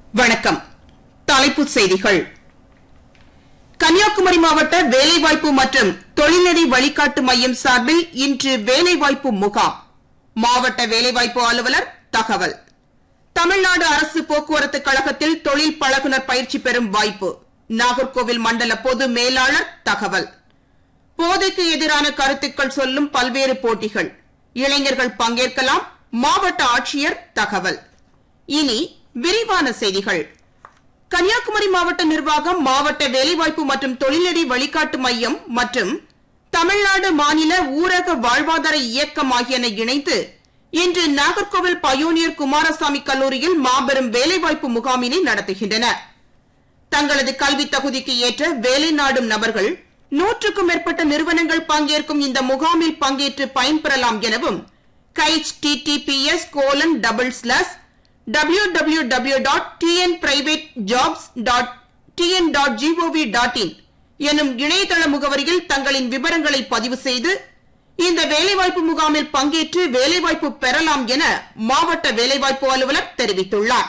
வணக்கம் தலைப்புச் செய்திகள் கன்னியாகுமரி மாவட்ட வேலைவாய்ப்பு மற்றும் தொழில்நெறி வழிகாட்டு மையம் சார்பில் இன்று வேலைவாய்ப்பு முகாம் மாவட்ட வேலைவாய்ப்பு அலுவலர் தகவல் தமிழ்நாடு அரசு போக்குவரத்து கழகத்தில் தொழில் பழகுனர் பயிற்சி பெறும் வாய்ப்பு நாகர்கோவில் மண்டல பொது மேலாளர் தகவல் போதைக்கு எதிரான கருத்துக்கள் சொல்லும் பல்வேறு போட்டிகள் இளைஞர்கள் பங்கேற்கலாம் மாவட்ட ஆட்சியர் தகவல் இனி விரிவான செய்திகள் கன்னியாகுமரி மாவட்ட நிர்வாகம் மாவட்ட வேலைவாய்ப்பு மற்றும் தொழில்நெறி வழிகாட்டு மையம் மற்றும் தமிழ்நாடு மாநில ஊரக வாழ்வாதார இயக்கம் ஆகியன இணைந்து இன்று நாகர்கோவில் பயோனியர் குமாரசாமி கல்லூரியில் மாபெரும் வேலைவாய்ப்பு முகாமினை நடத்துகின்றன தங்களது கல்வி தகுதிக்கு ஏற்ற வேலை நாடும் நபர்கள் நூற்றுக்கும் மேற்பட்ட நிறுவனங்கள் பங்கேற்கும் இந்த முகாமில் பங்கேற்று பயன்பெறலாம் எனவும் H TTPS colon double slash W W W dot TN private jobs dot TN dot GOV dot in எனும் இணையதள முகவரியில் தங்களின் விவரங்களை பதிவு செய்து இந்த வேலைவாய்ப்பு முகாமில் பங்கேற்று வேலைவாய்ப்பு பெறலாம் என மாவட்ட வேலைவாய்ப்பு அலுவலர் தெரிவித்துள்ளார்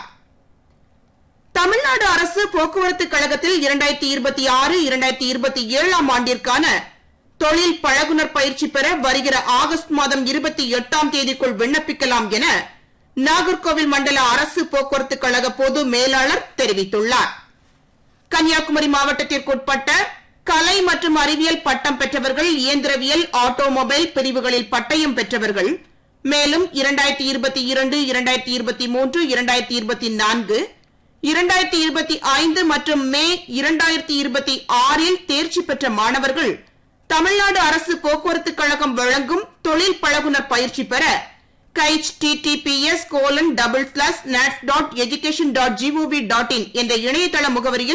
தமிழ்நாடு அரசு போக்குவரத்து கழகத்தில் இரண்டாயிரத்தி இருபத்தி ஆறு இரண்டாயிரத்தி இருபத்தி ஏழாம் ஆண்டிற்கான தொழில் பழகுனர் பயிற்சி பெற வருகிற ஆகஸ்ட் மாதம் இருபத்தி எட்டாம் தேதிக்குள் விண்ணப்பிக்கலாம் என நாகர்கோவில் மண்டல அரசு போக்குவரத்து கழக பொது மேலாளர் தெரிவித்துள்ளார் கன்னியாகுமரி மாவட்டத்திற்குட்பட்ட கலை மற்றும் அறிவியல் பட்டம் பெற்றவர்கள் இயந்திரவியல் ஆட்டோமொபைல் பிரிவுகளில் பட்டயம் பெற்றவர்கள் மேலும் இரண்டாயிரத்தி இருபத்தி இரண்டு இரண்டாயிரத்தி இருபத்தி மூன்று இரண்டாயிரத்தி இருபத்தி நான்கு இரண்டாயிரத்தி இருபத்தி ஐந்து மற்றும் மே இரண்டாயிரத்தி இருபத்தி ஆறில் தேர்ச்சி பெற்ற மாணவர்கள் தமிழ்நாடு அரசு போக்குவரத்து கழகம் வழங்கும் தொழில் பழகுனர் பயிற்சி பெற H TTPS colon double slash NATS dot education dot GOV dot in என்ற இணையதள முகவரியில்